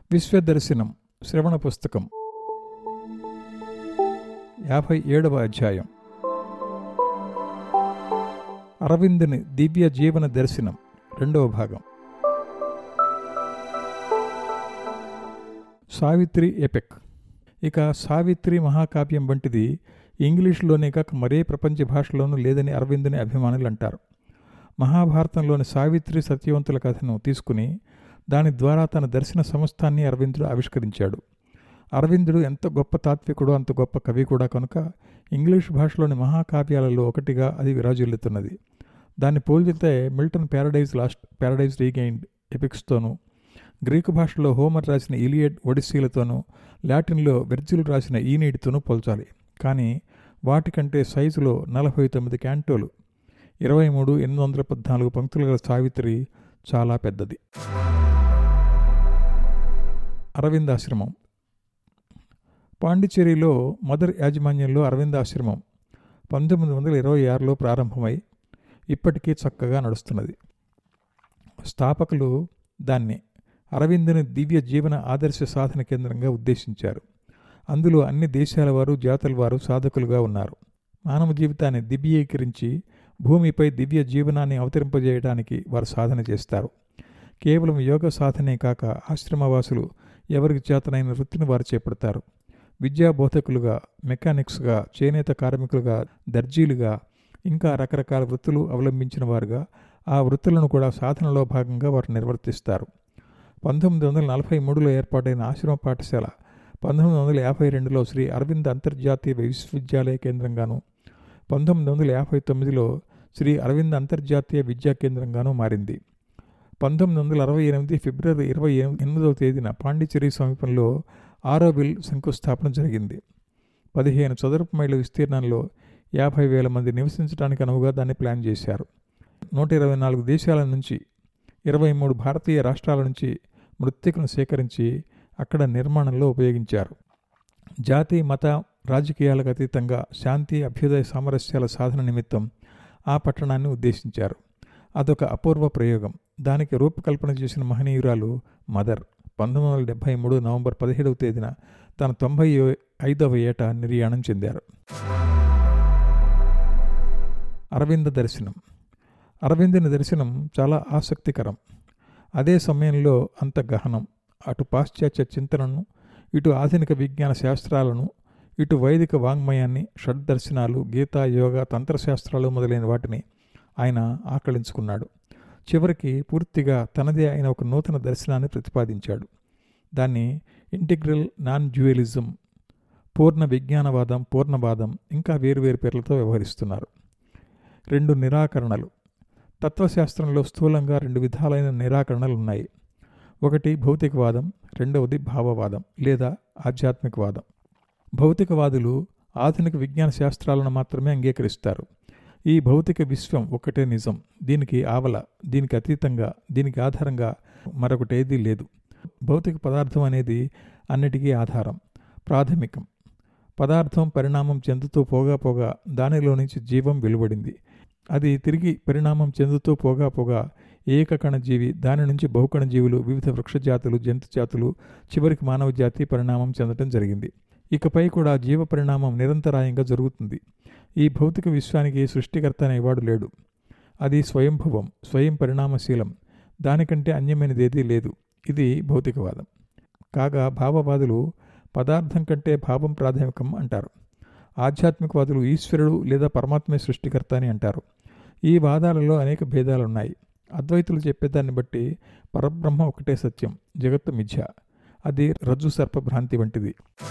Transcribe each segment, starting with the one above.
విశ్వదర్శనం శ్రవణ పుస్తకం యాభై ఏడవ అధ్యాయం అరవిందుని దివ్య జీవన దర్శనం రెండవ భాగం సావిత్రి ఎపెక్ ఇక సావిత్రి మహాకావ్యం వంటిది ఇంగ్లీషులోనే కాక మరే ప్రపంచ భాషలోనూ లేదని అరవిందుని అభిమానులు అంటారు మహాభారతంలోని సావిత్రి సత్యవంతుల కథను తీసుకుని దాని ద్వారా తన దర్శన సమస్తాన్ని అరవిందుడు ఆవిష్కరించాడు అరవిందుడు ఎంత గొప్ప తాత్వికుడో అంత గొప్ప కవి కూడా కనుక ఇంగ్లీష్ భాషలోని మహాకావ్యాలలో ఒకటిగా అది విరాజిల్లుతున్నది దాన్ని పోల్చితే Milton Paradise Lost Paradise Regained ఎపిక్స్తోనూ గ్రీకు భాషలో హోమర్ రాసిన ఇలియడ్ ఒడిస్సీలతోనూ లాటిన్లో వెర్జిల్ రాసిన ఈనీడితోనూ పోల్చాలి కానీ వాటికంటే సైజులో నలభై తొమ్మిది క్యాంటోలు ఇరవై మూడు ఎనిమిది వందల పద్నాలుగు పంక్తుల గల సావిత్రి చాలా పెద్దది అరవిందాశ్రమం పాండిచ్చేరిలో మదర్ యాజమాన్యంలో అరవిందాశ్రమం పంతొమ్మిది వందల ఇరవై ఆరులో ప్రారంభమై ఇప్పటికీ చక్కగా నడుస్తున్నది స్థాపకులు దాన్ని అరవిందుని దివ్య జీవన ఆదర్శ సాధన కేంద్రంగా ఉద్దేశించారు అందులో అన్ని దేశాల వారు జాతుల వారు సాధకులుగా ఉన్నారు మానవ జీవితాన్ని దివ్యీకరించి భూమిపై దివ్య జీవనాన్ని అవతరింపజేయడానికి వారు సాధన చేస్తారు కేవలం యోగ సాధనే కాక ఆశ్రమవాసులు ఎవరికి చేతనైన వృత్తిని వారు చేపడతారు విద్యా బోధకులుగా మెకానిక్స్గా చేనేత కార్మికులుగా దర్జీలుగా ఇంకా రకరకాల వృత్తులు అవలంబించిన వారుగా ఆ వృత్తులను కూడా సాధనలో భాగంగా వారు నిర్వర్తిస్తారు పంతొమ్మిది వందల నలభై మూడులో ఏర్పాటైన ఆశ్రమ పాఠశాల పంతొమ్మిది వందల యాభై రెండులో శ్రీ అరవింద్ అంతర్జాతీయ విశ్వవిద్యాలయ కేంద్రంగాను పంతొమ్మిది వందల యాభై తొమ్మిదిలో శ్రీ అరవింద్ అంతర్జాతీయ విద్యా కేంద్రంగాను మారింది పంతొమ్మిది వందల అరవై ఎనిమిది ఫిబ్రవరి ఇరవై ఎనిమిదవ తేదీన పాండిచ్చేరి సమీపంలో ఆరోవిల్ శంకుస్థాపన జరిగింది పదిహేను చదరపు మైళ్ళ విస్తీర్ణంలో యాభై వేల మంది నివసించడానికి అనువుగా దాన్ని ప్లాన్ చేశారు నూట ఇరవై నాలుగు దేశాల నుంచి ఇరవై మూడు భారతీయ రాష్ట్రాల నుంచి మృతికను సేకరించి అక్కడ నిర్మాణంలో ఉపయోగించారు జాతి మత రాజకీయాలకు అతీతంగా శాంతి అభ్యుదయ సామరస్యాల సాధన నిమిత్తం ఆ పట్టణాన్ని ఉద్దేశించారు అదొక అపూర్వ ప్రయోగం దానికి రూపకల్పన చేసిన మహనీయురాలు మదర్ పంతొమ్మిది వందల డెబ్భై మూడు నవంబర్ పదిహేడవ తేదీన తన తొంభై ఐదవ ఏట నిర్యాణం చెందారు అరవింద దర్శనం అరవిందుని దర్శనం చాలా ఆసక్తికరం అదే సమయంలో అంత గహనం అటు పాశ్చాత్య చింతనను ఇటు ఆధునిక విజ్ఞాన శాస్త్రాలను ఇటు వైదిక వాంగ్మయాన్ని షడ్దర్శనాలు గీత యోగ తంత్రశాస్త్రాలు మొదలైన వాటిని ఆయన ఆకళించుకున్నాడు చివరికి పూర్తిగా తనదే అయిన ఒక నూతన దర్శనాన్ని ప్రతిపాదించాడు దాన్ని ఇంటిగ్రల్ నాన్ డ్యూయలిజం పూర్ణ విజ్ఞానవాదం పూర్ణవాదం ఇంకా వేరువేరు పేర్లతో వ్యవహరిస్తున్నారు రెండు నిరాకరణలు తత్వశాస్త్రంలో స్థూలంగా రెండు విధాలైన నిరాకరణలు ఉన్నాయి ఒకటి భౌతికవాదం రెండవది భావవాదం లేదా ఆధ్యాత్మికవాదం భౌతికవాదులు ఆధునిక విజ్ఞాన శాస్త్రాలను మాత్రమే అంగీకరిస్తారు ఈ భౌతిక విశ్వం ఒక్కటే నిజం దీనికి ఆవల దీనికి అతీతంగా దీనికి ఆధారంగా మరొకటేదీ లేదు భౌతిక పదార్థం అనేది అన్నిటికీ ఆధారం ప్రాథమికం పదార్థం పరిణామం చెందుతూ పోగా పోగా దానిలో నుంచి జీవం వెలువడింది అది తిరిగి పరిణామం చెందుతూ పోగా పోగా ఏకకణజీవి దాని నుంచి బహుకణ జీవులు వివిధ వృక్షజాతులు జంతు జాతులు చివరికి మానవ జాతి పరిణామం చెందటం జరిగింది ఇకపై కూడా జీవ పరిణామం నిరంతరాయంగా జరుగుతుంది ఈ భౌతిక విశ్వానికి సృష్టికర్త అనేవాడు లేడు అది స్వయంభవం స్వయం పరిణామశీలం దానికంటే అన్యమైనదేదీ లేదు ఇది భౌతికవాదం కాగా భావవాదులు పదార్థం కంటే భావం ప్రాథమికం అంటారు ఆధ్యాత్మికవాదులు ఈశ్వరుడు లేదా పరమాత్మే సృష్టికర్త అని అంటారు ఈ వాదాలలో అనేక భేదాలున్నాయి అద్వైతులు చెప్పేదాన్ని బట్టి పరబ్రహ్మ ఒకటే సత్యం జగత్తు మిథ్య అది రజ్జు సర్ప భ్రాంతి వంటిది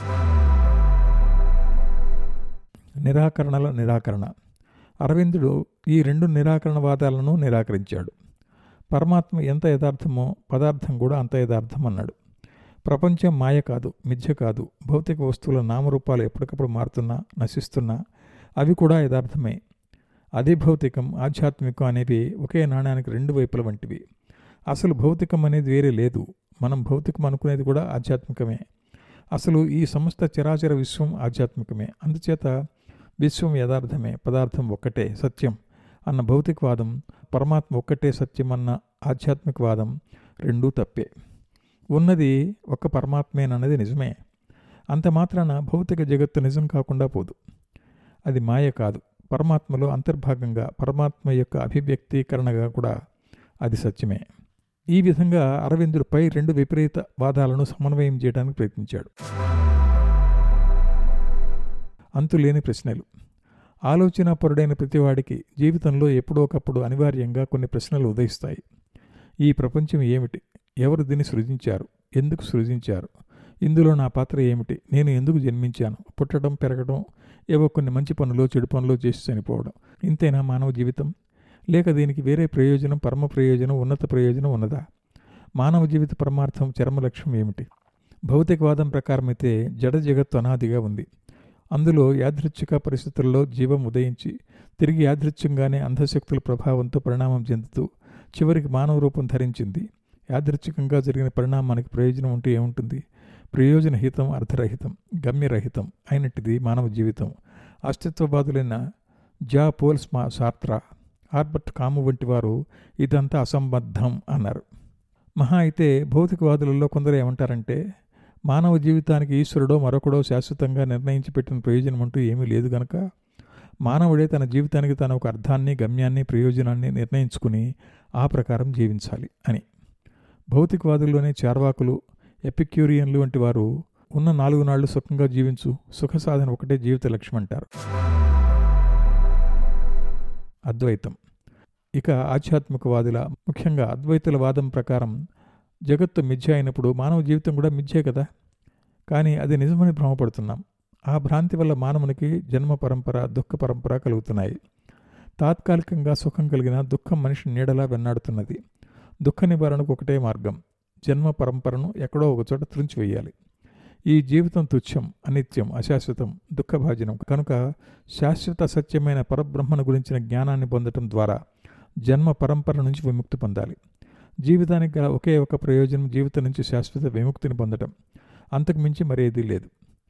నిరాకరణల నిరాకరణ అరవిందుడు ఈ రెండు నిరాకరణవాదాలను నిరాకరించాడు పరమాత్మ ఎంత యథార్థమో పదార్థం కూడా అంత యథార్థం అన్నాడు ప్రపంచం మాయ కాదు మిథ్య కాదు భౌతిక వస్తువుల నామరూపాలు ఎప్పటికప్పుడు మారుతున్నా నశిస్తున్నా అవి కూడా యథార్థమే అధిభౌతికం ఆధ్యాత్మికం అనేవి ఒకే నాణ్యానికి రెండు వైపుల వంటివి అసలు భౌతికం అనేది వేరే లేదు మనం భౌతికం అనుకునేది కూడా ఆధ్యాత్మికమే అసలు ఈ సమస్త చరాచర విశ్వం ఆధ్యాత్మికమే అందుచేత విశ్వం యథార్థమే పదార్థం ఒక్కటే సత్యం అన్న భౌతికవాదం పరమాత్మ ఒక్కటే సత్యం అన్న ఆధ్యాత్మికవాదం రెండూ తప్పే ఉన్నది ఒక్క పరమాత్మేనన్నది నిజమే అంత మాత్రాన భౌతిక జగత్తు నిజం కాకుండా పోదు అది మాయ కాదు పరమాత్మలో అంతర్భాగంగా పరమాత్మ యొక్క అభివ్యక్తీకరణగా కూడా అది సత్యమే ఈ విధంగా అరవిందుడిపై రెండు విపరీత వాదాలను సమన్వయం చేయడానికి ప్రయత్నించాడు అంతులేని ప్రశ్నలు ఆలోచనాపరుడైన ప్రతివాడికి జీవితంలో ఎప్పుడో ఒకప్పుడు అనివార్యంగా కొన్ని ప్రశ్నలు ఉదయిస్తాయి ఈ ప్రపంచం ఏమిటి ఎవరు దీన్ని సృజించారు ఎందుకు సృజించారు ఇందులో నా పాత్ర ఏమిటి నేను ఎందుకు జన్మించాను పుట్టడం పెరగడం ఏవో కొన్ని మంచి పనులు చెడు పనులు చేసి చనిపోవడం ఇంతేనా మానవ జీవితం లేక దీనికి వేరే ప్రయోజనం పరమ ప్రయోజనం ఉన్నత ప్రయోజనం ఉన్నదా మానవ జీవిత పరమార్థం చరమ లక్ష్యం ఏమిటి భౌతికవాదం ప్రకారమైతే జడ జగత్తు అనాదిగా ఉంది అందులో యాదృచ్ఛిక పరిస్థితుల్లో జీవం ఉదయించి తిరిగి యాదృచ్ఛికంగానే అంధశక్తుల ప్రభావంతో పరిణామం చెందుతూ చివరికి మానవ రూపం ధరించింది యాదృచ్ఛికంగా జరిగిన పరిణామానికి ప్రయోజనం ఉంటూ ఏముంటుంది ప్రయోజనహితం అర్థరహితం గమ్యరహితం అయినట్టుది మానవ జీవితం అస్తిత్వవాదులైన జా పోల్స్ మా సార్త్రా ఆర్బర్ట్ కాము వంటి వారు ఇదంతా అసంబద్ధం అన్నారు మహా అయితే భౌతికవాదులలో కొందరు ఏమంటారంటే మానవ జీవితానికి ఈశ్వరుడో మరొకడో శాశ్వతంగా నిర్ణయించి పెట్టిన ప్రయోజనం అంటూ ఏమీ లేదు గనక మానవుడే తన జీవితానికి తన ఒక అర్థాన్ని గమ్యాన్ని ప్రయోజనాన్ని నిర్ణయించుకుని ఆ ప్రకారం జీవించాలి అని భౌతికవాదుల్లోనే చార్వాకులు ఎపిక్యూరియన్లు వంటి వారు ఉన్న నాలుగు నాళ్లు సుఖంగా జీవించు సుఖ సాధన ఒకటే జీవిత లక్ష్యం అంటారు అద్వైతం ఇక ఆధ్యాత్మికవాదుల ముఖ్యంగా అద్వైతుల వాదం ప్రకారం జగత్తు మిథ్య అయినప్పుడు మానవ జీవితం కూడా మిథ్యే కదా కానీ అది నిజమని భ్రమపడుతున్నాం ఆ భ్రాంతి వల్ల మానవునికి జన్మ పరంపర దుఃఖ పరంపర కలుగుతున్నాయి తాత్కాలికంగా సుఖం కలిగిన దుఃఖం మనిషి నీడలా వెన్నాడుతున్నది దుఃఖ నివారణకు ఒకటే మార్గం జన్మ పరంపరను ఎక్కడో ఒకచోట త్రుంచివేయాలి ఈ జీవితం తుచ్చం అనిత్యం అశాశ్వతం దుఃఖభాజనం కనుక శాశ్వత సత్యమైన పరబ్రహ్మను గురించిన జ్ఞానాన్ని పొందటం ద్వారా జన్మ పరంపర నుంచి విముక్తి పొందాలి జీవితానికి గల ఒకే ఒక ప్రయోజనం జీవితం నుంచి శాశ్వత విముక్తిని పొందటం అంతకు మించి మరేదీ లేదు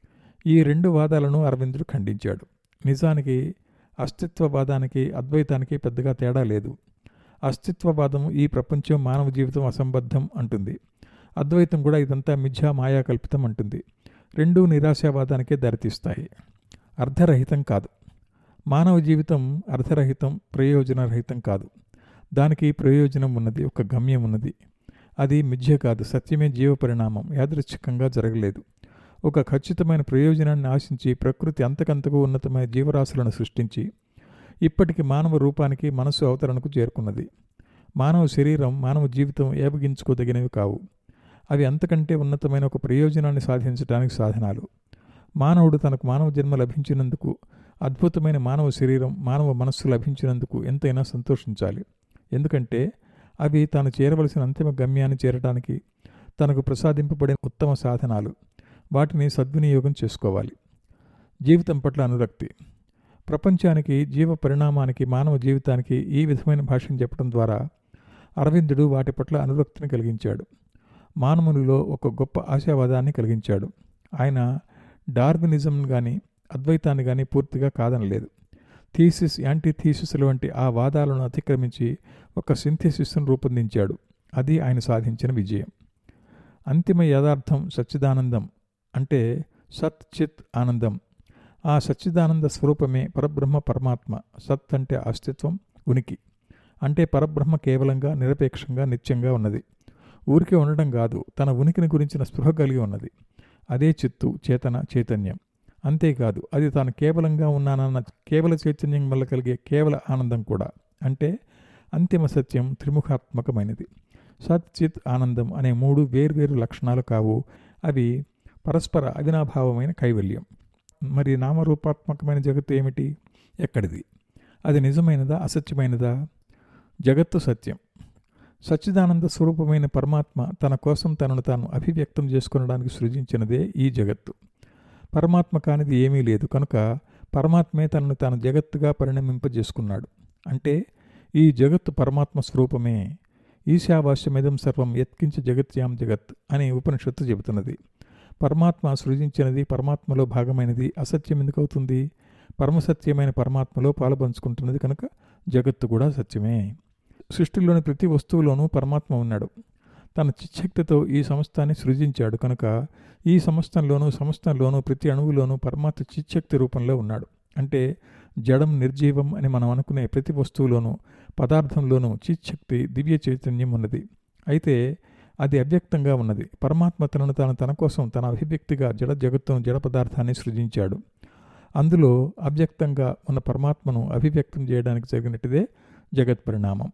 ఈ రెండు వాదాలను అరవిందుడు ఖండించాడు నిజానికి అస్తిత్వవాదానికి అద్వైతానికి పెద్దగా తేడా లేదు అస్తిత్వవాదం ఈ ప్రపంచం మానవ జీవితం అసంబద్ధం అంటుంది అద్వైతం కూడా ఇదంతా మిథ్యా మాయా కల్పితం అంటుంది రెండూ నిరాశావాదానికే దారితీస్తాయి అర్ధరహితం కాదు మానవ జీవితం అర్ధరహితం ప్రయోజనరహితం కాదు దానికి ప్రయోజనం ఉన్నది ఒక గమ్యం ఉన్నది అది మిథ్య కాదు సత్యమే జీవ పరిణామం యాదృచ్ఛికంగా జరగలేదు ఒక ఖచ్చితమైన ప్రయోజనాన్ని ఆశించి ప్రకృతి అంతకంతకు ఉన్నతమైన జీవరాశులను సృష్టించి ఇప్పటికి మానవ రూపానికి మనసు అవతరణకు చేరుకున్నది మానవ శరీరం మానవ జీవితం ఏపగించుకోదగినవి కావు అవి అంతకంటే ఉన్నతమైన ఒక ప్రయోజనాన్ని సాధించడానికి సాధనాలు మానవుడు తనకు మానవ జన్మ లభించినందుకు అద్భుతమైన మానవ శరీరం మానవ మనస్సు లభించినందుకు ఎంతైనా సంతోషించాలి ఎందుకంటే అవి తాను చేరవలసిన అంతిమ గమ్యాన్ని చేరడానికి తనకు ప్రసాదింపబడిన ఉత్తమ సాధనాలు వాటిని సద్వినియోగం చేసుకోవాలి జీవితం పట్ల అనురక్తి ప్రపంచానికి జీవ పరిణామానికి మానవ జీవితానికి ఈ విధమైన భాషను చెప్పడం ద్వారా అరవిందుడు వాటి పట్ల అనురక్తిని కలిగించాడు మానవునిలో ఒక గొప్ప ఆశావాదాన్ని కలిగించాడు ఆయన డార్వినిజం కానీ అద్వైతాన్ని కానీ పూర్తిగా కాదనలేదు థీసిస్ యాంటీ థీసిస్ల వంటి ఆ వాదాలను అతిక్రమించి ఒక సింథసిస్ను రూపొందించాడు అది ఆయన సాధించిన విజయం అంతిమ యథార్థం సచ్చిదానందం అంటే సత్ చిత్ ఆనందం ఆ సచ్చిదానంద స్వరూపమే పరబ్రహ్మ పరమాత్మ సత్ అంటే అస్తిత్వం ఉనికి అంటే పరబ్రహ్మ కేవలంగా నిరపేక్షంగా నిత్యంగా ఉన్నది ఊరికే ఉండడం కాదు తన ఉనికిని గురించిన స్పృహ కలిగి ఉన్నది అదే చిత్తు చేతన చైతన్యం అంతేకాదు అది తాను కేవలంగా ఉన్నానన్న కేవల చైతన్యం వల్ల కలిగే కేవల ఆనందం కూడా అంటే అంతిమ సత్యం త్రిముఖాత్మకమైనది సత్ చిత్ ఆనందం అనే మూడు వేర్వేరు లక్షణాలు కావు అవి పరస్పర అవినాభావమైన కైవల్యం మరి నామరూపాత్మకమైన జగత్తు ఏమిటి ఎక్కడిది అది నిజమైనదా అసత్యమైనదా జగత్తు సత్యం సచ్చిదానంద స్వరూపమైన పరమాత్మ తన కోసం తనను తాను అభివ్యక్తం చేసుకునడానికి సృజించినదే ఈ జగత్తు పరమాత్మ కానిది ఏమీ లేదు కనుక పరమాత్మే తనను తాను జగత్తుగా పరిణమింపజేసుకున్నాడు అంటే ఈ జగత్తు పరమాత్మ స్వరూపమే ఈశావాస్యమిదం సర్వం ఎత్కించి జగత్యాం జగత్ అని ఉపనిషత్తు చెబుతున్నది పరమాత్మ సృజించినది పరమాత్మలో భాగమైనది అసత్యం ఎందుకు అవుతుంది పరమసత్యమైన పరమాత్మలో పాలుపంచుకుంటున్నది కనుక జగత్తు కూడా సత్యమే సృష్టిలోని ప్రతి వస్తువులోనూ పరమాత్మ ఉన్నాడు తన చిచ్చక్తితో ఈ సమస్తాన్ని సృజించాడు కనుక ఈ సమస్తంలోనూ సమస్తంలోనూ ప్రతి అణువులోనూ పరమాత్మ చిచ్చక్తి రూపంలో ఉన్నాడు అంటే జడం నిర్జీవం అని మనం అనుకునే ప్రతి వస్తువులోనూ పదార్థంలోనూ చిచ్చక్తి దివ్య చైతన్యం ఉన్నది అయితే అది అవ్యక్తంగా ఉన్నది పరమాత్మ తనను తాను తన కోసం తన అభివ్యక్తిగా జడ జగత్తును జడ పదార్థాన్ని సృజించాడు అందులో అవ్యక్తంగా ఉన్న పరమాత్మను అభివ్యక్తం చేయడానికి జరిగినట్టుదే జగత్ పరిణామం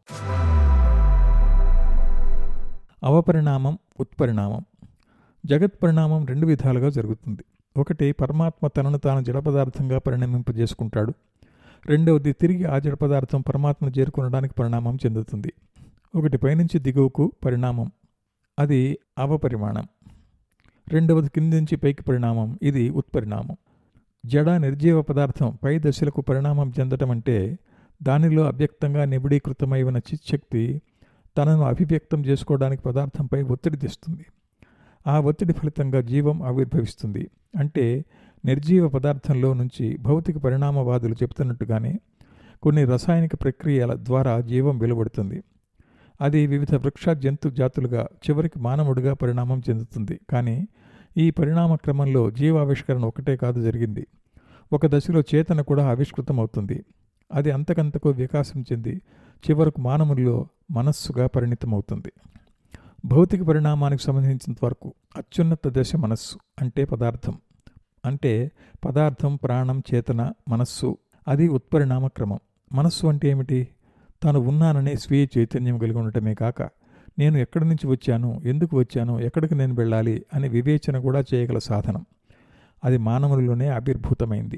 అవపరిణామం ఉత్పరిణామం జగత్ పరిణామం రెండు విధాలుగా జరుగుతుంది ఒకటి పరమాత్మ తనను తాను జడ పదార్థంగా పరిణమింపజేసుకుంటాడు రెండవది తిరిగి ఆ జడ పదార్థం పరమాత్మను చేరుకునడానికి పరిణామం చెందుతుంది ఒకటి పైనుంచి దిగువకు పరిణామం అది అవపరిమాణం రెండవది కింది నుంచి పైకి పరిణామం ఇది ఉత్పరిణామం జడ నిర్జీవ పదార్థం పై దశలకు పరిణామం చెందటం అంటే దానిలో అవ్యక్తంగా నిబిడీకృతమై ఉన్న చిచ్చక్తి తనను అభివ్యక్తం చేసుకోవడానికి పదార్థంపై ఒత్తిడి తెస్తుంది ఆ ఒత్తిడి ఫలితంగా జీవం ఆవిర్భవిస్తుంది అంటే నిర్జీవ పదార్థంలో నుంచి భౌతిక పరిణామవాదులు చెబుతున్నట్టుగానే కొన్ని రసాయనిక ప్రక్రియల ద్వారా జీవం వెలువడుతుంది అది వివిధ వృక్ష జంతు జాతులుగా చివరికి మానవుడిగా పరిణామం చెందుతుంది కానీ ఈ పరిణామ క్రమంలో జీవావిష్కరణ ఒకటే కాదు జరిగింది ఒక దశలో చేతన కూడా ఆవిష్కృతం అవుతుంది అది అంతకంతకు వికాసం చెంది చివరకు మానవుల్లో మనస్సుగా పరిణితమవుతుంది భౌతిక పరిణామానికి సంబంధించినంత వరకు అత్యున్నత దశ మనస్సు అంటే పదార్థం అంటే పదార్థం ప్రాణం చేతన మనస్సు అది ఉత్పరిణామ క్రమం మనస్సు అంటే ఏమిటి తాను ఉన్నాననే స్వీయ చైతన్యం కలిగి ఉండటమే కాక నేను ఎక్కడి నుంచి వచ్చాను ఎందుకు వచ్చాను ఎక్కడికి నేను వెళ్ళాలి అనే వివేచన కూడా చేయగల సాధనం అది మానవులలోనే ఆవిర్భూతమైంది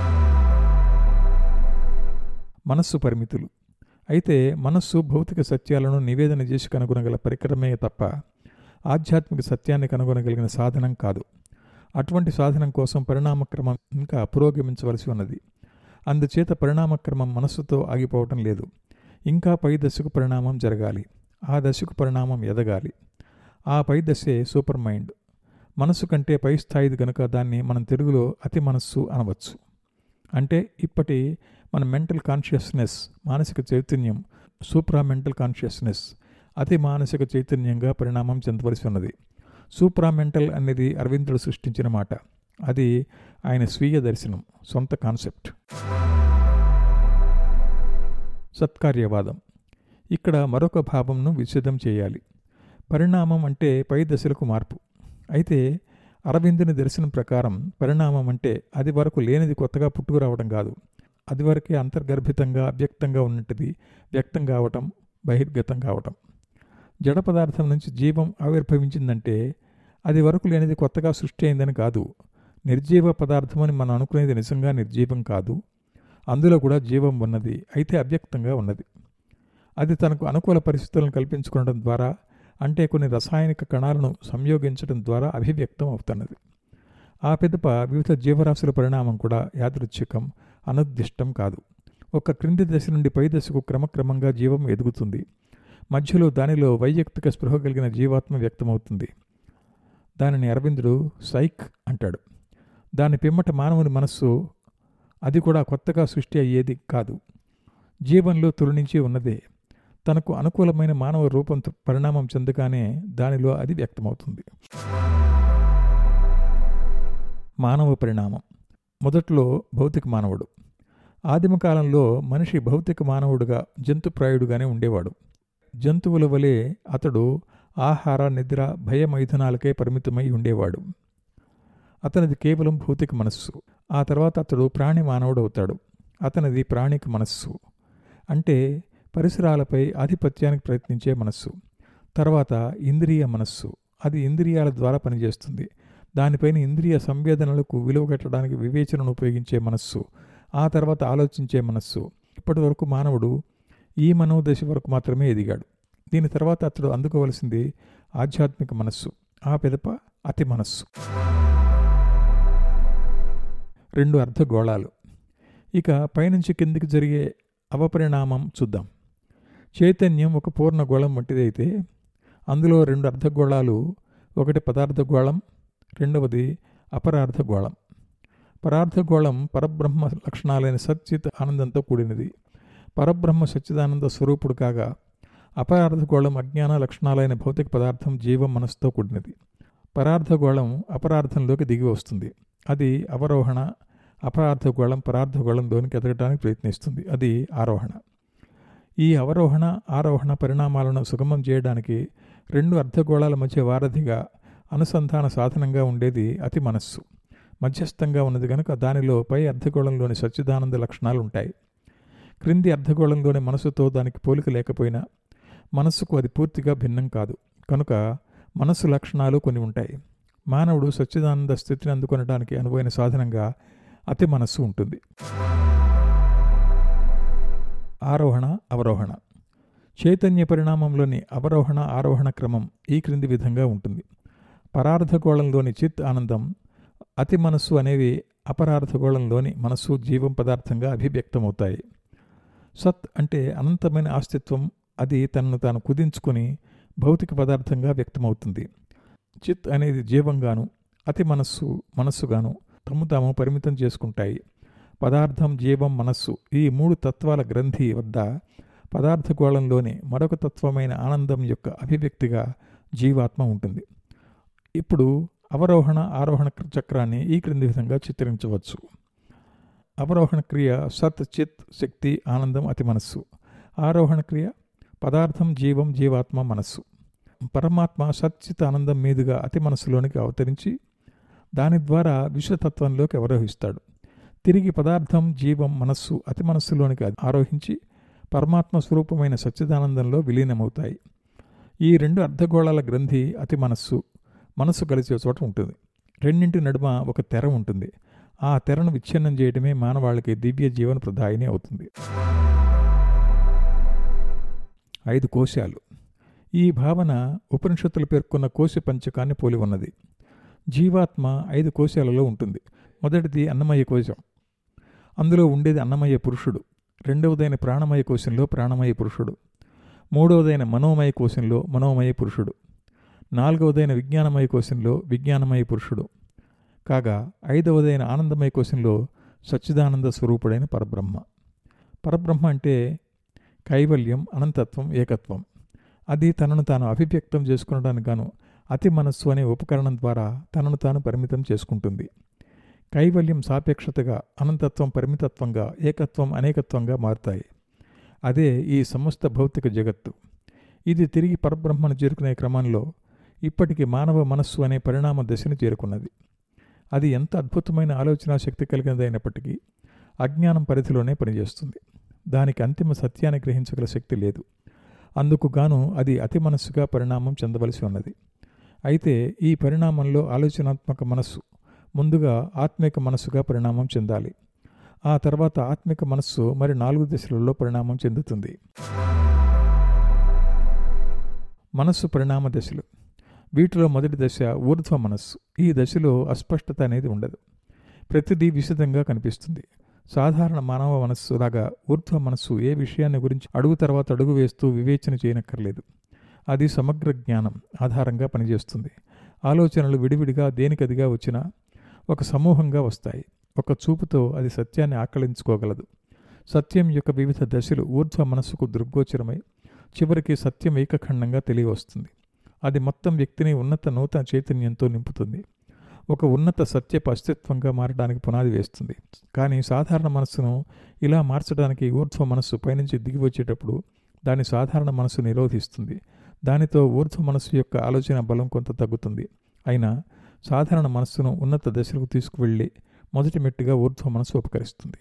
మనస్సు పరిమితులు అయితే మనస్సు భౌతిక సత్యాలను నివేదన చేసి కనుగొనగల పరికరమే తప్ప ఆధ్యాత్మిక సత్యాన్ని కనుగొనగలిగిన సాధనం కాదు అటువంటి సాధనం కోసం పరిణామక్రమం ఇంకా పురోగమించవలసి ఉన్నది అందుచేత పరిణామక్రమం మనస్సుతో ఆగిపోవటం లేదు ఇంకా పై దశకు పరిణామం జరగాలి ఆ దశకు పరిణామం ఎదగాలి ఆ పై దశే సూపర్ మైండ్ మనస్సు కంటే పై స్థాయిది కనుక దాన్ని మనం తెలుగులో అతి మనస్సు అనవచ్చు అంటే ఇప్పటి మన మెంటల్ కాన్షియస్నెస్ మానసిక చైతన్యం సూప్రా మెంటల్ కాన్షియస్నెస్ అతి మానసిక చైతన్యంగా పరిణామం చెందవలసి ఉన్నది సూప్రా మెంటల్ అనేది అరవిందుడు సృష్టించిన మాట అది ఆయన స్వీయ దర్శనం సొంత కాన్సెప్ట్ సత్కార్యవాదం ఇక్కడ మరొక భావంను విచ్ఛేదం చేయాలి పరిణామం అంటే పై దశలకు మార్పు అయితే అరవిందుని దర్శనం ప్రకారం పరిణామం అంటే అది వరకు లేనిది కొత్తగా పుట్టుకురావడం కాదు అది వరకే అంతర్గర్భితంగా అవ్యక్తంగా ఉన్నట్టుది వ్యక్తం కావటం బహిర్గతం కావటం జడ పదార్థం నుంచి జీవం ఆవిర్భవించిందంటే అది వరకు లేనిది కొత్తగా సృష్టి అయిందని కాదు నిర్జీవ పదార్థం అని మనం అనుకునేది నిజంగా నిర్జీవం కాదు అందులో కూడా జీవం ఉన్నది అయితే అవ్యక్తంగా ఉన్నది అది తనకు అనుకూల పరిస్థితులను కల్పించుకోవడం ద్వారా అంటే కొన్ని రసాయనిక కణాలను సంయోగించడం ద్వారా అభివ్యక్తం అవుతున్నది ఆ పిదప వివిధ జీవరాశుల పరిణామం కూడా యాదృచ్ఛికం అనుద్దిష్టం కాదు ఒక క్రింది దశ నుండి పై దశకు క్రమక్రమంగా జీవం ఎదుగుతుంది మధ్యలో దానిలో వైయక్తిక స్పృహ కలిగిన జీవాత్మ వ్యక్తమవుతుంది దానిని అరవిందుడు సైక్ అంటాడు దాని పిమ్మట మానవుని మనస్సు అది కూడా కొత్తగా సృష్టి అయ్యేది కాదు జీవంలో తొలి నుంచి ఉన్నదే తనకు అనుకూలమైన మానవ రూపం పరిణామం చెందగానే దానిలో అది వ్యక్తమవుతుంది మానవ పరిణామం మొదట్లో భౌతిక మానవుడు ఆదిమ కాలంలో మనిషి భౌతిక మానవుడుగా జంతుప్రాయుడుగానే ఉండేవాడు జంతువుల వలె అతడు ఆహార నిద్ర భయమైథునాలకే పరిమితమై ఉండేవాడు అతనిది కేవలం భౌతిక మనస్సు ఆ తర్వాత అతడు ప్రాణి మానవుడు అవుతాడు అతనిది ప్రాణిక మనస్సు అంటే పరిసరాలపై ఆధిపత్యానికి ప్రయత్నించే మనస్సు తర్వాత ఇంద్రియ మనస్సు అది ఇంద్రియాల ద్వారా పనిచేస్తుంది దానిపైన ఇంద్రియ సంవేదనలకు విలువ కట్టడానికి వివేచనను ఉపయోగించే మనస్సు ఆ తర్వాత ఆలోచించే మనస్సు ఇప్పటి వరకు మానవుడు ఈ మనోదశ వరకు మాత్రమే ఎదిగాడు దీని తర్వాత అతడు అందుకోవలసింది ఆధ్యాత్మిక మనస్సు ఆ పెదప అతి మనస్సు రెండు అర్ధగోళాలు ఇక పైనుంచి కిందికి జరిగే అవపరిణామం చూద్దాం చైతన్యం ఒక పూర్ణ గోళం వంటిదైతే అందులో రెండు అర్ధగోళాలు ఒకటి పదార్థగోళం రెండవది అపరార్థగోళం పరార్థగోళం పరబ్రహ్మ లక్షణాలైన సచ్చిత్ ఆనందంతో కూడినది పరబ్రహ్మ సచ్చిదానంద స్వరూపుడు కాగా అపరార్థగోళం అజ్ఞాన లక్షణాలైన భౌతిక పదార్థం జీవం మనసుతో కూడినది పరార్థగోళం అపరార్థంలోకి దిగి వస్తుంది అది అవరోహణ అపరార్థగోళం పరార్థగోళంలోనికి ఎదగడానికి ప్రయత్నిస్తుంది అది ఆరోహణ ఈ అవరోహణ ఆరోహణ పరిణామాలను సుగమం చేయడానికి రెండు అర్ధగోళాల మధ్య వారధిగా అనుసంధాన సాధనంగా ఉండేది అతి మనస్సు మధ్యస్థంగా ఉన్నది కనుక దానిలో పై అర్ధగోళంలోని సచ్చిదానంద లక్షణాలు ఉంటాయి క్రింది అర్ధగోళంలోని మనసుతో దానికి పోలిక లేకపోయినా మనస్సుకు అది పూర్తిగా భిన్నం కాదు కనుక మనస్సు లక్షణాలు కొన్ని ఉంటాయి మానవుడు సచ్చిదానంద స్థితిని అందుకొనడానికి అనువైన సాధనంగా అతి మనస్సు ఉంటుంది ఆరోహణ అవరోహణ చైతన్య పరిణామంలోని అవరోహణ ఆరోహణ క్రమం ఈ క్రింది విధంగా ఉంటుంది పరార్థగోళంలోని చిత్ ఆనందం అతి మనస్సు అనేవి అపరార్థగోళంలోని మనస్సు జీవం పదార్థంగా అభివ్యక్తమవుతాయి సత్ అంటే అనంతమైన అస్తిత్వం అది తనను తాను కుదించుకొని భౌతిక పదార్థంగా వ్యక్తమవుతుంది చిత్ అనేది జీవంగాను అతి మనస్సు మనస్సుగాను తమ తాము పరిమితం చేసుకుంటాయి పదార్థం జీవం మనస్సు ఈ మూడు తత్వాల గ్రంథి వద్ద పదార్థగోళంలోని మరొక తత్వమైన ఆనందం యొక్క అభివ్యక్తిగా జీవాత్మ ఉంటుంది ఇప్పుడు అవరోహణ ఆరోహణ చక్రాన్ని ఈ క్రింది విధంగా చిత్రించవచ్చు అవరోహణ క్రియ సత్ చిత్ శక్తి ఆనందం అతి మనస్సు ఆరోహణ క్రియ పదార్థం జీవం జీవాత్మ మనస్సు పరమాత్మ సచ్చిత్ ఆనందం మీదుగా అతి మనస్సులోనికి అవతరించి దాని ద్వారా విశ్వతత్వంలోకి అవరోహిస్తాడు తిరిగి పదార్థం జీవం మనస్సు అతి మనస్సులోనికి ఆరోహించి పరమాత్మ స్వరూపమైన సచ్చిదానందంలో విలీనమవుతాయి ఈ రెండు అర్ధగోళాల గ్రంథి అతి మనస్సు మనస్సు కలిసే చోట ఉంటుంది రెండింటి నడుమ ఒక తెర ఉంటుంది ఆ తెరను విచ్ఛిన్నం చేయడమే మానవాళికి దివ్య జీవన ప్రదాయిని అవుతుంది ఐదు కోశాలు ఈ భావన ఉపనిషత్తులు పేర్కొన్న కోశ పంచకాన్ని పోలి ఉన్నది జీవాత్మ ఐదు కోశాలలో ఉంటుంది మొదటిది అన్నమయ కోశం అందులో ఉండేది అన్నమయ పురుషుడు రెండవదైన ప్రాణమయ కోశంలో ప్రాణమయ పురుషుడు మూడవదైన మనోమయ కోశంలో మనోమయ పురుషుడు నాలుగవదైన విజ్ఞానమయ కోశంలో విజ్ఞానమయ పురుషుడు కాగా ఐదవదైన ఆనందమయ కోశంలో సచ్చిదానంద స్వరూపుడైన పరబ్రహ్మ పరబ్రహ్మ అంటే కైవల్యం అనంతత్వం ఏకత్వం అది తనను తాను అభివ్యక్తం చేసుకునడానికి గాను అతి మనస్సు అనే ఉపకరణం ద్వారా తనను తాను పరిమితం చేసుకుంటుంది కైవల్యం సాపేక్షతగా అనంతత్వం పరిమితత్వంగా ఏకత్వం అనేకత్వంగా మారుతాయి అదే ఈ సమస్త భౌతిక జగత్తు ఇది తిరిగి పరబ్రహ్మను చేరుకునే క్రమంలో ఇప్పటికి మానవ మనస్సు అనే పరిణామ దశను చేరుకున్నది అది ఎంత అద్భుతమైన ఆలోచనా శక్తి కలిగినదైనప్పటికీ అజ్ఞానం పరిధిలోనే పనిచేస్తుంది దానికి అంతిమ సత్యాన్ని గ్రహించగల శక్తి లేదు అందుకు గాను అది అతి మనస్సుగా పరిణామం చెందవలసి ఉన్నది అయితే ఈ పరిణామంలో ఆలోచనాత్మక మనస్సు ముందుగా ఆత్మిక మనస్సుగా పరిణామం చెందాలి ఆ తర్వాత ఆత్మిక మనస్సు మరి నాలుగు దశలలో పరిణామం చెందుతుంది మనస్సు పరిణామ దశలు వీటిలో మొదటి దశ ఊర్ధ్వ మనస్సు ఈ దశలో అస్పష్టత అనేది ఉండదు ప్రతిదీ విశదంగా కనిపిస్తుంది సాధారణ మానవ మనస్సు లాగా ఊర్ధ్వ మనస్సు ఏ విషయాన్ని గురించి అడుగు తర్వాత అడుగు వేస్తూ వివేచన చేయనక్కర్లేదు అది సమగ్ర జ్ఞానం ఆధారంగా పనిచేస్తుంది ఆలోచనలు విడివిడిగా దేనికదిగా వచ్చినా ఒక సమూహంగా వస్తాయి ఒక చూపుతో అది సత్యాన్ని ఆకళించుకోగలదు సత్యం యొక్క వివిధ దశలు ఊర్ధ్వ మనస్సుకు దృగ్గోచరమై చివరికి సత్యం ఏకఖండంగా తెలియవస్తుంది అది మొత్తం వ్యక్తిని ఉన్నత నూతన చైతన్యంతో నింపుతుంది ఒక ఉన్నత సత్యపు అస్తిత్వంగా మారడానికి పునాది వేస్తుంది కానీ సాధారణ మనస్సును ఇలా మార్చడానికి ఊర్ధ్వ మనస్సు పైనుంచి దిగి వచ్చేటప్పుడు దాని సాధారణ మనస్సు నిరోధిస్తుంది దానితో ఊర్ధ్వ మనస్సు యొక్క ఆలోచన బలం కొంత తగ్గుతుంది అయినా సాధారణ మనస్సును ఉన్నత దశలకు తీసుకువెళ్ళి మొదటి మెట్టుగా ఊర్ధ్వ మనస్సు ఉపకరిస్తుంది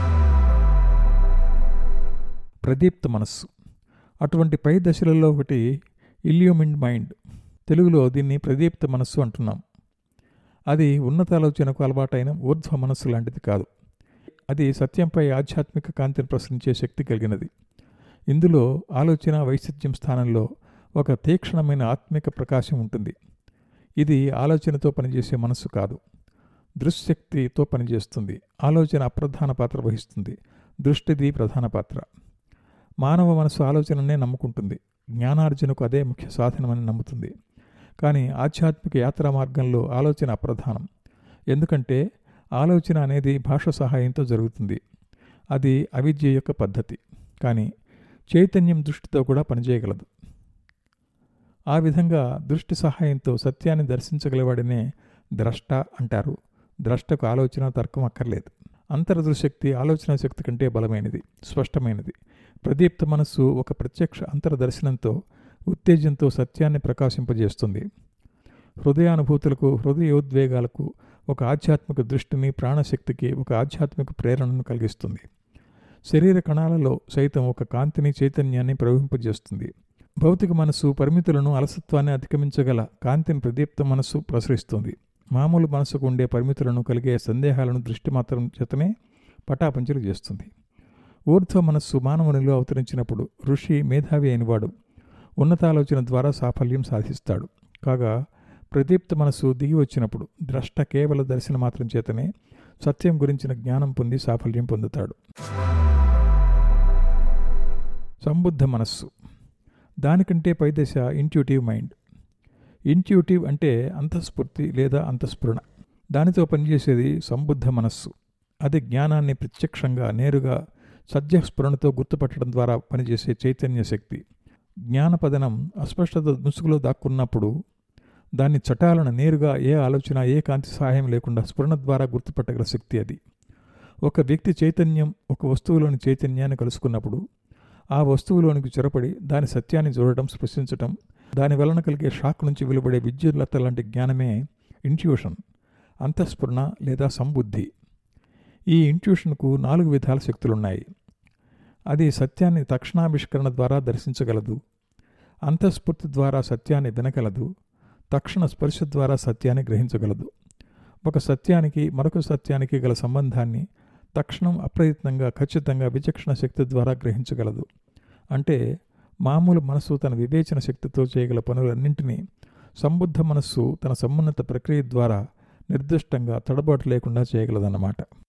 ప్రదీప్త మనస్సు అటువంటి పై దశలలో ఒకటి ఇల్యూమిండ్ మైండ్ తెలుగులో దీన్ని ప్రదీప్త మనస్సు అంటున్నాం అది ఉన్నతాలోచనకు అలవాటైన ఊర్ధ్వ మనస్సు లాంటిది కాదు అది సత్యంపై ఆధ్యాత్మిక కాంతిని ప్రసరించే శక్తి కలిగినది ఇందులో ఆలోచన వైశిత్యం స్థానంలో ఒక తీక్షణమైన ఆత్మిక ప్రకాశం ఉంటుంది ఇది ఆలోచనతో పనిచేసే మనస్సు కాదు దృశ్శక్తితో పనిచేస్తుంది ఆలోచన అప్రధాన పాత్ర వహిస్తుంది దృష్టిది ప్రధాన పాత్ర మానవ మనసు ఆలోచననే నమ్ముకుంటుంది జ్ఞానార్జనకు అదే ముఖ్య సాధనమని నమ్ముతుంది కానీ ఆధ్యాత్మిక యాత్రా మార్గంలో ఆలోచన అప్రధానం ఎందుకంటే ఆలోచన అనేది భాష సహాయంతో జరుగుతుంది అది అవిద్య యొక్క పద్ధతి కానీ చైతన్యం దృష్టితో కూడా పనిచేయగలదు ఆ విధంగా దృష్టి సహాయంతో సత్యాన్ని దర్శించగలవాడినే ద్రష్ట అంటారు ద్రష్టకు ఆలోచన తర్కం అక్కర్లేదు అంతర్దృశక్తి ఆలోచన శక్తి కంటే బలమైనది స్పష్టమైనది ప్రదీప్త మనస్సు ఒక ప్రత్యక్ష అంతర్దర్శనంతో ఉత్తేజంతో సత్యాన్ని ప్రకాశింపజేస్తుంది హృదయానుభూతులకు హృదయోద్వేగాలకు ఒక ఆధ్యాత్మిక దృష్టిని ప్రాణశక్తికి ఒక ఆధ్యాత్మిక ప్రేరణను కలిగిస్తుంది శరీర కణాలలో సైతం ఒక కాంతిని చైతన్యాన్ని ప్రవహింపజేస్తుంది భౌతిక మనస్సు పరిమితులను అలసత్వాన్ని అధిగమించగల కాంతిని ప్రదీప్త మనస్సు ప్రసరిస్తుంది మామూలు మనసుకు ఉండే పరిమితులను కలిగే సందేహాలను దృష్టి మాత్రం చేతనే పటాపంచలు చేస్తుంది ఊర్ధ్వ మనస్సు మానవునిలో అవతరించినప్పుడు ఋషి మేధావి అయినవాడు ఉన్నతాలోచన ద్వారా సాఫల్యం సాధిస్తాడు కాగా ప్రదీప్త మనస్సు దిగి వచ్చినప్పుడు ద్రష్ట కేవల దర్శన మాత్రం చేతనే సత్యం గురించిన జ్ఞానం పొంది సాఫల్యం పొందుతాడు సంబుద్ధ మనస్సు దానికంటే పై దశ ఇంట్యూటివ్ మైండ్ ఇంట్యూటివ్ అంటే అంతఃస్ఫూర్తి లేదా అంతఃస్ఫురణ దానితో పనిచేసేది సంబుద్ధ మనస్సు అది జ్ఞానాన్ని ప్రత్యక్షంగా నేరుగా సద్యస్ఫురణతో గుర్తుపట్టడం ద్వారా పనిచేసే చైతన్య శక్తి జ్ఞానపదనం అస్పష్టత ముసుగులో దాక్కున్నప్పుడు దాన్ని చటాలను నేరుగా ఏ ఆలోచన ఏ కాంతి సహాయం లేకుండా స్ఫురణ ద్వారా గుర్తుపట్టగల శక్తి అది ఒక వ్యక్తి చైతన్యం ఒక వస్తువులోని చైతన్యాన్ని కలుసుకున్నప్పుడు ఆ వస్తువులోనికి చొరపడి దాని సత్యాన్ని చూడటం స్పృశించటం దాని వలన కలిగే షాక్ నుంచి వెలువడే విద్యుల్లత లాంటి జ్ఞానమే ఇంట్యూషన్ అంతఃస్ఫురణ లేదా సంబుద్ధి ఈ ఇంట్యూషన్కు నాలుగు విధాల శక్తులున్నాయి అది సత్యాన్ని తక్షణావిష్కరణ ద్వారా దర్శించగలదు అంతఃస్ఫూర్తి ద్వారా సత్యాన్ని వినగలదు తక్షణ స్పర్శ ద్వారా సత్యాన్ని గ్రహించగలదు ఒక సత్యానికి మరొక సత్యానికి గల సంబంధాన్ని తక్షణం అప్రయత్నంగా ఖచ్చితంగా విచక్షణ శక్తి ద్వారా గ్రహించగలదు అంటే మామూలు మనస్సు తన వివేచన శక్తితో చేయగల పనులన్నింటినీ సంబుద్ధ మనస్సు తన సమున్నత ప్రక్రియ ద్వారా నిర్దిష్టంగా తడబాటు లేకుండా చేయగలదన్నమాట